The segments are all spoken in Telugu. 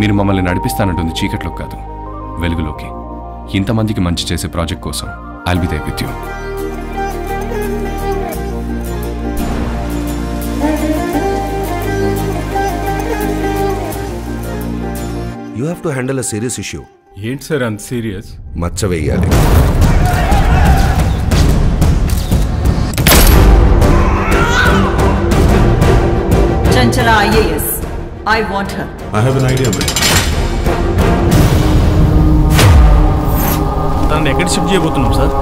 మీరు మమ్మల్ని నడిపిస్తానంటుంది చీకట్లోకి కాదు వెలుగులోకి ఇంతమందికి మంచి చేసే ప్రాజెక్ట్ కోసం I'll be there with you you have to handle a serious issue ఏంటి సార్ అంత సీరియస్ మచ్చ వేయాలి Chanchala IAS. I want her. I have an idea, man. తనని ఎక్కడ షిఫ్ట్ చేయబోతున్నాం సార్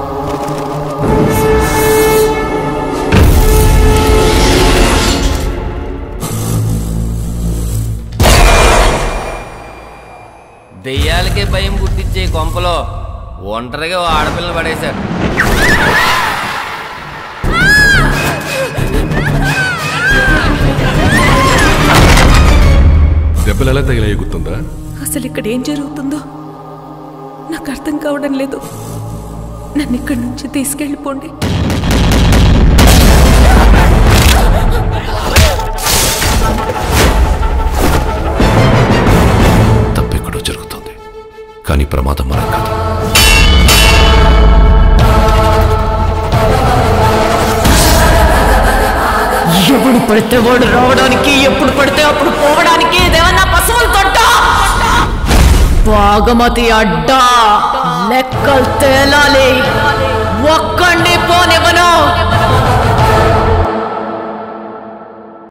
దెయ్యాలకే భయం పుట్టించే కొంపలో ఒంటరిగా ఓ ఆడపిల్లని పడేశారు దెబ్బలు ఎలా తగిలాయి గుర్తుందా అసలు ఇక్కడ ఏం జరుగుతుందో నాకు అర్థం కావడం లేదు నన్ను ఇక్కడి నుంచి తీసుకెళ్ళిపోండి తప్పెక్కడో జరుగుతుంది కానీ ప్రమాదం మనం కాదు ఎప్పుడు పడితే వాడు రావడానికి ఎప్పుడు పడితే అప్పుడు పోవడానికి ఇదేమన్నా పశువులు తొట్ట బాగమతి అడ్డా లెక్కలు తేలాలి ఒక్కడిని